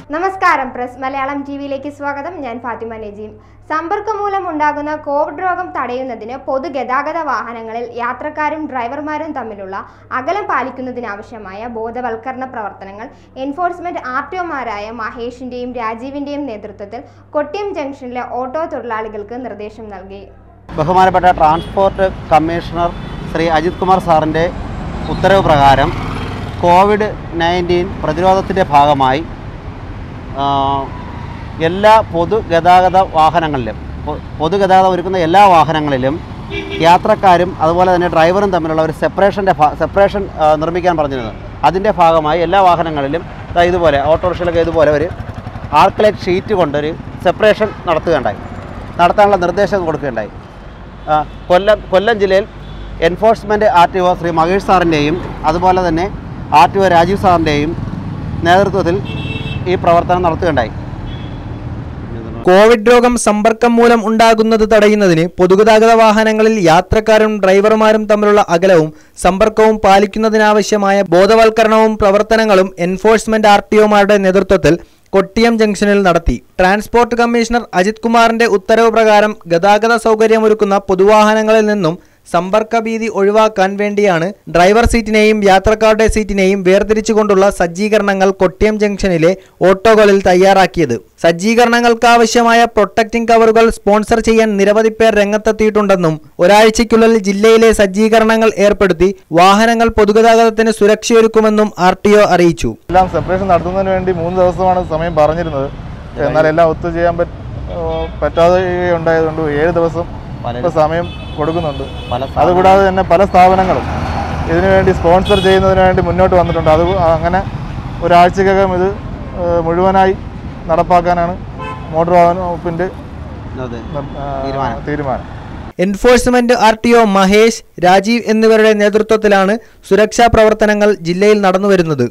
നമസ്കാരം press Malayalam T വിയിലേക്ക് സ്വാഗതം ഞാൻ ഫാത്തിമ നജീം സമ്പർക്കം മൂലം ഉണ്ടാകുന്ന കോവിഡ് രോഗം തടയുന്നതിന് പൊതുഗതാഗത വാഹനങ്ങളിൽ യാത്രക്കാരും ഡ്രൈവർമാരും തമ്മിലുള്ള അകലം പാലിക്കുന്നതിനാവശ്യമായ ബോധവൽക്കരണ പ്രവർത്തനങ്ങൾ എൻഫോഴ്സ്മെന്റ് ആർ ടി ഒമാരായ മഹേഷിന്റെയും രാജീവിന്റെയും നേതൃത്വത്തിൽ കൊട്ടിയം ജംഗ്ഷനിലെ ഓട്ടോ തൊഴിലാളികൾക്ക് നിർദ്ദേശം നൽകി ബഹുമാനപ്പെട്ട ട്രാൻസ്പോർട്ട് കമ്മീഷണർ ശ്രീ അജിത് കുമാർ സാറിൻ്റെ ഉത്തരവ് പ്രകാരം കോവിഡ് നയൻറ്റീൻ പ്രതിരോധത്തിൻ്റെ ഭാഗമായി ആ, എല്ലാ പൊതുഗതാഗത വാഹനങ്ങളിലും പൊ- പൊതുഗതാഗതം ഒരുക്കുന്ന എല്ലാ വാഹനങ്ങളിലും യാത്രക്കാരും അതുപോലെ തന്നെ ഡ്രൈവറും തമ്മിലുള്ള ഒരു സെപ്പറേഷൻ്റെ സെപ്പറേഷൻ ആ, നിർമ്മിക്കാൻ പറഞ്ഞിരുന്നത് അതിൻ്റെ ഭാഗമായി എല്ലാ വാഹനങ്ങളിലും ദാ ഇതുപോലെ ഓട്ടോറിക്ഷയിലൊക്കെ ഇതുപോലെ ഒരു ആർക്കലൈറ്റ് ഷീറ്റ് കൊണ്ടൊരു സെപ്പറേഷൻ നടത്തുകയുണ്ടായി നടത്താനുള്ള നിർദ്ദേശം കൊടുക്കുകയുണ്ടായി ആ, കൊല്ലം കൊല്ലം ജില്ലയിൽ enforcement R T O Shri Mahesh സാറിൻ്റെയും അതുപോലെ തന്നെ ആർ ടി ഒ രാജീവ് സാറിൻ്റെയും നേതൃത്വത്തിൽ ഈ പ്രവർത്തനം നടത്തുകയുണ്ടായി കോവിഡ് രോഗം സമ്പർക്കം മൂലം ഉണ്ടാകുന്നത് തടയുന്നതിന് പൊതുഗതാഗത വാഹനങ്ങളിൽ യാത്രക്കാരും ഡ്രൈവർമാരും തമ്മിലുള്ള അകലവും സമ്പർക്കവും പാലിക്കുന്നതിനാവശ്യമായ ബോധവൽക്കരണവും പ്രവർത്തനങ്ങളും എൻഫോഴ്സ്മെന്റ് ആർ ടി ഒമാരുടെ നേതൃത്വത്തിൽ കൊട്ടിയം ജംഗ്ഷനിൽ നടത്തി ട്രാൻസ്പോർട്ട് കമ്മീഷണർ അജിത് കുമാറിന്റെ ഉത്തരവ് പ്രകാരം ഗതാഗത സൗകര്യമൊരുക്കുന്ന പൊതുവാഹനങ്ങളിൽ നിന്നും സമ്പർക്ക ഭീതി ഒഴിവാക്കാൻ വേണ്ടിയാണ് ഡ്രൈവർ സീറ്റിനെയും യാത്രക്കാരുടെ സീറ്റിനെയും വേർതിരിച്ചുകൊണ്ടുള്ള സജ്ജീകരണങ്ങൾ കൊട്ടിയം ജംഗ്ഷനിലെ ഓട്ടോകളിൽ തയ്യാറാക്കിയത് സജ്ജീകരണങ്ങൾക്കാവശ്യമായ പ്രൊട്ടക്റ്റിംഗ് കവറുകൾ സ്പോൺസർ ചെയ്യാൻ നിരവധി പേർ രംഗത്തെത്തിയിട്ടുണ്ടെന്നും ഒരാഴ്ചയ്ക്കുള്ളിൽ ജില്ലയിലെ സജ്ജീകരണങ്ങൾ ഏർപ്പെടുത്തി വാഹനങ്ങൾ പൊതുഗതാഗതത്തിന് സുരക്ഷയൊരുക്കുമെന്നും ആർ അറിയിച്ചു എല്ലാം സെപ്പറേഷൻ നടത്തുന്നതിന് വേണ്ടി മൂന്ന് ദിവസമാണ് സമയം പറഞ്ഞിരുന്നത് എന്നാൽ എല്ലാം ഒത്തുചെയ്യാൻ പറ്റ പറ്റാതെ ഉണ്ടായതുകൊണ്ട് ഏഴ് ദിവസം പലരും ഇപ്പോൾ സമയം കൊടുക്കുന്നുണ്ട് പല അതുകൂടാതെ തന്നെ പല സ്ഥാപനങ്ങളും ഇതിനു വേണ്ടി സ്പോൺസർ ചെയ്യുന്നതിന് വേണ്ടി മുന്നോട്ട് വന്നിട്ടുണ്ട് അത് അങ്ങനെ ഒരാഴ്ചക്കകം ഇത് ഏഹ്, മുഴുവനായി നടപ്പാക്കാനാണ് മോട്ടോർ വാഹന വകുപ്പിൻ്റെ അതെ നിർ- ആ, തീരുമാനം. തീരുമാനം enforcement R T O Mahesh Rajeev എന്നിവരുടെ നേതൃത്വത്തിലാണ് സുരക്ഷാ പ്രവർത്തനങ്ങൾ ജില്ലയിൽ നടന്നുവരുന്നത്